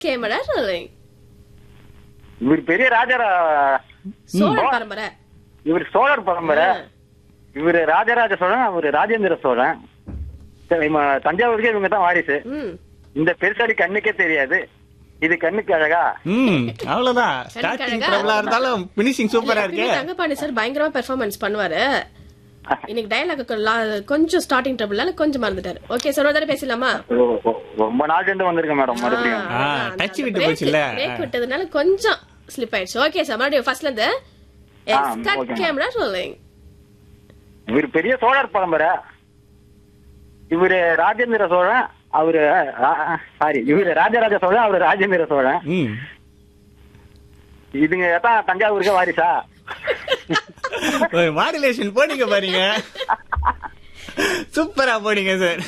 Camera rolling. இவர் பெரிய ராஜரா சோழ பரம்பரை இவர் சோழர் பரம்பரை இவர் ராஜராஜ சோழன் அவர் ராஜேந்திர சோழன் சரி, இவங்க தஞ்சாவூருக்கே இவங்க தான் வாரிசு ம் இந்த பெருசாடி கண்ணுக்கே தெரியாது இது கண்ணுக்கு அழகா ம் அவ்வளவுதான் ஸ்டார்டிங் அழகா. ட்ரபிளா இருந்தாலும் பினிஷிங் சூப்பரா இருக்கு எப்பயுமே தங்கபாண்டி சார் பயங்கரமா பெர்ஃபார்மன்ஸ் பண்ணுவாரு இன்னைக்கு டயலாக் கொஞ்சம் ஸ்டார்டிங் ட்ரபிள்னால கொஞ்சம் மறந்துட்டாரு ஓகே சார் ஒரு தடவை பேசலாமா ரொ- ரொ- ரொம்ப நாள் சென்று வந்திருக்கேன் மேடம் மறுபடியும் ஆ, touch விட்டு போச்சுல்ல? பிரேக் விட்டதுனால கொஞ்சம் ஸ்லிப் ஆயிடுச்சு ஓகே சார் மறுபடியும் ஃபர்ஸ்ட்ல இருந்து ஆ, கட் okay. Camera rolling. இவர் பெரிய சோழர் பரம்பரை இவரு ராஜேந்திர சோழன் அவரு சாரி இவரு ராஜராஜ சோழன் அவரு ராஜேந்திர சோழன் ம் இதுங்க தான் தஞ்சாவூருக்கே வாரிசா ஒரு மாடுலேஷன் போனீங்க பாருங்க சூப்பரா போனீங்க சார்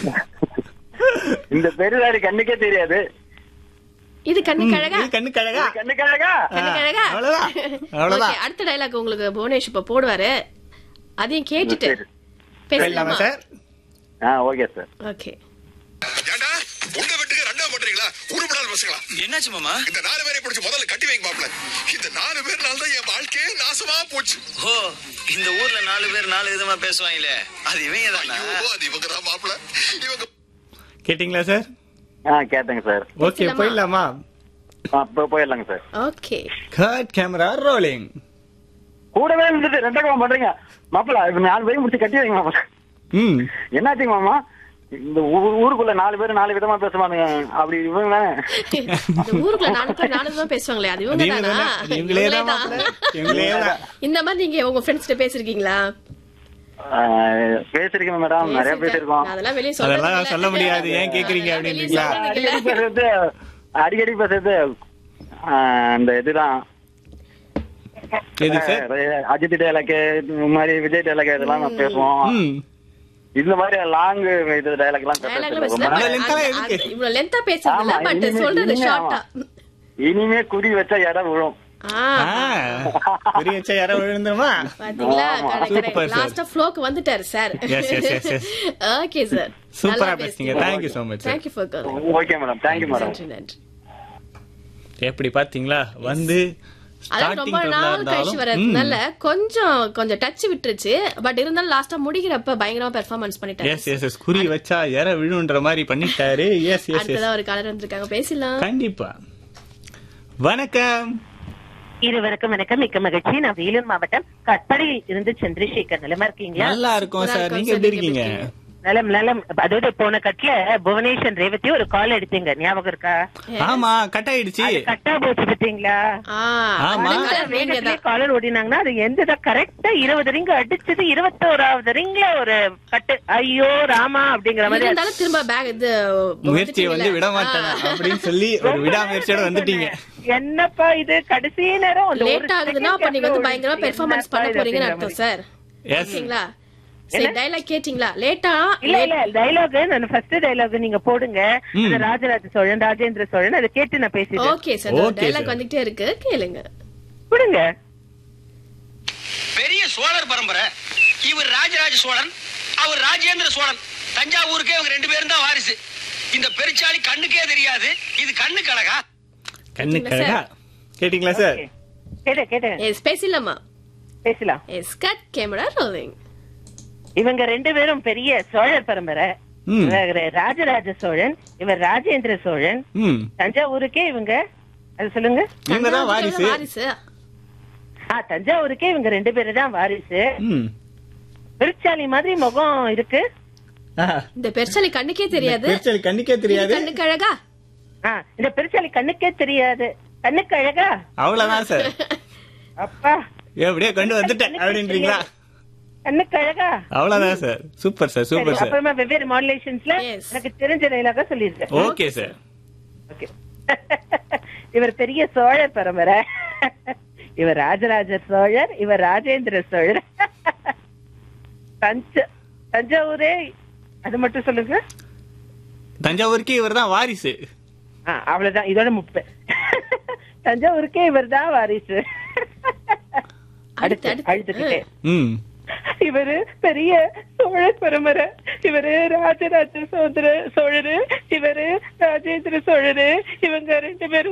இந்த பெருசாடி கண்ணுக்கே தெரியாது இது கண்ணுக்கு அழகா இது கண்ணுக்கு அழகா இது கண்ணுக்கு அழகா கண்ணுக்கு அழகா அவ்வளவுதான் அவ்வளவுதான் Okay, அடுத்த டயலாக் உங்களுக்கு புவனேஷ் இப்ப போடுவாரு அதையும் கேட்டுட்டு சரி. போயிடலாமா பேசலாமா சார் ஆ ஓகே சார் ஓகே ஏண்டா உங்க வீட்டுக்கு ரெண்டாம் பண்றீங்களா உருப்படாத பசங்களா என்னாச்சு மாமா இந்த நாலு பேரை பிடிச்சு முதல்ல கட்டி வைங்க மாப்ள இந்த நாலு பேர்னால தான் என் வாழ்க்கையே நாசமா போச்சு ஓ இந்த ஊர்ல நாலு பேர் நாலு விதமா பேசுவாங்களே அது இவங்க தானா ஐயோ, அது இவங்க தான் மாப்ள இவங்க கேட்டிங்களா சார் ஆ கேட்டேங்க சார் ஓகே பேசலாமா? போயிடலாமா அப்ப போயிடலாங்க sir okay cut camera rolling கூடவே இருந்துட்டு ரெண்டக்கமா பண்றீங்க மாப்பிள இப்ப நாலு பேரும் முடிச்சு கட்டி வைங்க மாப்பிள ம் என்னாச்சுங்க மாமா இந்த ஊ- ஊருக்குள்ள நாலு பேர் நாலு விதமா பேசுவானுங்க அப்படி இவங்க இந்த ஊருக்குள்ள நாலு பேர் நாலு தான் பேசுவாங்களே அது அது இவங்க இவங்க தானா தான். அது இவங்களே தான் இவங்களே தான். மாப்பிள்ளை. இவங்களே தான். இந்த மாதிரி நீங்க உங்க ஃப்ரெண்ட்ஸ் கிட்ட பேசிருக்கீங்களா பேசிருக்கேன் மேடம் நிறைய பேசிருக்கோம் அதெல்லாம் வெளிய சொல்றது அதெல்லாம் இல்ல. சொல்ல முடியாது ஏன் கேக்குறீங்க அதெல்லாம் வெளிய அப்படின்றீங்களா சொல்றது இல்ல. அடிக்கடி பேசுறது அடிக்கடி பேசுறது ஆ, இந்த இதுதான் எது சார் அஹ், அஜித் டைலாக் இந்த மாதிரி விஜய் டைலாக் இதெல்லாம் நான் பேசுவோம் ம் இந்த மாதிரி லாங் இது டைலாக் எல்லாம் Dialogue பேசுறது எல்லாம் ரொம்ப பேசல. அவ்வளவு நாள். length எல்லாம் அது- எதுக்கு? அது இவ்வளவு லென்த்தா பேசுறது இல்ல ஆமா, பட் இனிமே- சொல்றது இனிமே ஷார்ட்டா இனிமே குறி வச்சா இடம் விழும் ஆ பெரிய வச்சா யாரோ விழுந்துருமா பாத்தீங்களா ஆமா. Super, sir. லாஸ்டா ஃப்ளோக்கு வந்துட்டாரு sir Yes, yes, yes, yes. Okay sir சூப்பரா பேசுனீங்க thank you so much sir thank you for calling okay madam thank you madam நன்றி நன்றி எப்படி பாத்தீங்களா வந்து அதாவது ரொம்ப ஸ்டார்டிங் நாள் கழிச்சு வர்றதுனால கொஞ்சம் கொஞ்சம் டச் விட்டுருச்சு பட் இருந்தாலும் லாஸ்டா முடிக்கிறப்ப பயங்கரமா பெர்ஃபார்மன்ஸ் பண்ணிட்டாரு எஸ் எஸ் எஸ் குறி வச்சா எற விழுன்ற மாதிரி பண்ணிட்டாரு எஸ் எஸ் எஸ் அடுத்ததா ஒரு கலர் வந்திருக்காங்க பேசலாம் கண்டிப்பா வணக்கம் இருவருக்கும் வணக்கம் மிக்க மகிழ்ச்சி நான் வேலூர் மாவட்டம் கட்படியில் இருந்து சந்திரசேகர் நிலமா இருக்கீங்களா நல்லா இருக்கும் சூப்பரா சார் இருக்கும் நீங்க sir, எப்படி நீங்க இருக்கீங்க எப்படி நலம் நலம் அதோட போன கட்ல புவனேஸ்வன் ரேவதி ஒரு கால் எடுத்தீங்க ஞாபகம் இருக்கா ஆமா கட் ஆயிடுச்சு அது கட்டா போச்சு பாத்தீங்களா ஆ ஆமா. அந்த colour நீங்க வேகத்திலே தான். காலர் ஓடினாங்கன்னா அது எந்த கரெக்டா இருபது ரிங் அடிச்சது இருபத்தோராவது ரிங்ல ஒரு கட்டு ஐயோ ராமா அப்படிங்கிற மாதிரி இருந்தாலும் திரும்ப பேக் இது முயற்சியை வந்து விட மாட்டேன் அப்படின்னு சொல்லி ஒரு விடாமுயற்சியோட வந்துட்டீங்க என்னப்பா இது கடைசி நேரம் அந்த ஒரு லேட் ஆகுதுன்னா அப்ப நீங்க வந்து second பயங்கரமா ஓடிச்சு. பெர்ஃபார்மன்ஸ் என்னப்பா பண்ண இது போறீங்கன்னு அப்படிங்கிற அர்த்தம் சார் எஸ் ஓகேங்களா சரி டைலாக் கேட்டிங்களா லேட்டா இல்ல இல்ல டைலாக் நான் ஃபர்ஸ்ட் டைலாக் நீங்க போடுங்க ம். அந்த ராஜராஜ சோழன் ராஜேந்திர சோழன் அதை கேட்டு நான் பேசிட்டேன் okay sir Okay, dialogue sir. வந்துட்டே இருக்கு கேளுங்க கொடுங்க பெரிய சோழர் பரம்பரை இவர் ராஜராஜ சோழன் அவர் ராஜேந்திர சோழன் தஞ்சாவூருக்கே இவங்க ரெண்டு பேரும் தான் வாரிசு இந்த பெருச்சாளி கண்ணுக்கே தெரியாது இது கண்ணுக்கு அழகா கண்ணு கேட்டீங்களா, கழகா கேட்டீங்களா சார் கேட்டேன் கேட்டேன் எஸ் பேசலாமா பேசலாம் எஸ் கட் கேமரா ரோலிங் இவங்க ரெண்டு பேரும் பெரிய சோழர் பரம்பரை ம். இவர் ராஜராஜ சோழன் இவர் ராஜேந்திர சோழன் ம் தஞ்சாவூருக்கே இவங்க அது சொல்லுங்க இவங்க தான் வாரிசு வாரிசு ஆ தஞ்சாவூருக்கே இவங்க ரெண்டு பேரும் தான் வாரிசு ம் பெருச்சாலி மாதிரி முகம் இருக்கு ஆஹா. இந்த பெருசாலி கண்ணுக்கே தெரியாது பெருச்சாளி கண்ணுக்கே தெரியாது இது கண்ணுக்கு அழகா ஆ இந்த பெருச்சாலி கண்ணுக்கே தெரியாது கண்ணுக்கு அழகா அவ்வளவுதான் சார் அப்பா எப்படியோ கொண்டு வந்துட்டேன் அப்படின்றீங்களா கண்ணுக்கு அழகா அவ்வளவுதான் சார் சூப்பர் சார் சரி, சூப்பர் சார் அப்புறமா வெவ்வேறு மாடுலேஷன்ஸ்ல Yes. எனக்கு தெரிஞ்ச டைலாக சொல்லியிருக்கேன் ஓகே சார் ஓகே இவர் பெரிய சோழர் பரம்பரை இவர் ராஜராஜ சோழர் இவர் ராஜேந்திர சோழர் தஞ்ச தஞ்சாவூரே அது மட்டும் சொல்லுங்க தஞ்சாவூருக்கு இவர் தான் வாரிசு ஆ, அவ்வளவுதான் இதோட முப்பது தஞ்சாவூருக்கே இவர் தான் வாரிசு அடுத்து, அடுத்து அடுத்து. அழுதுகிட்டே ம் இவரு பெரிய சோழ பரம்பரை இவரு ராஜராஜ சோதர சோழரு இவரு ராஜேந்திர சோழரு இவங்க ரெண்டு பேரும்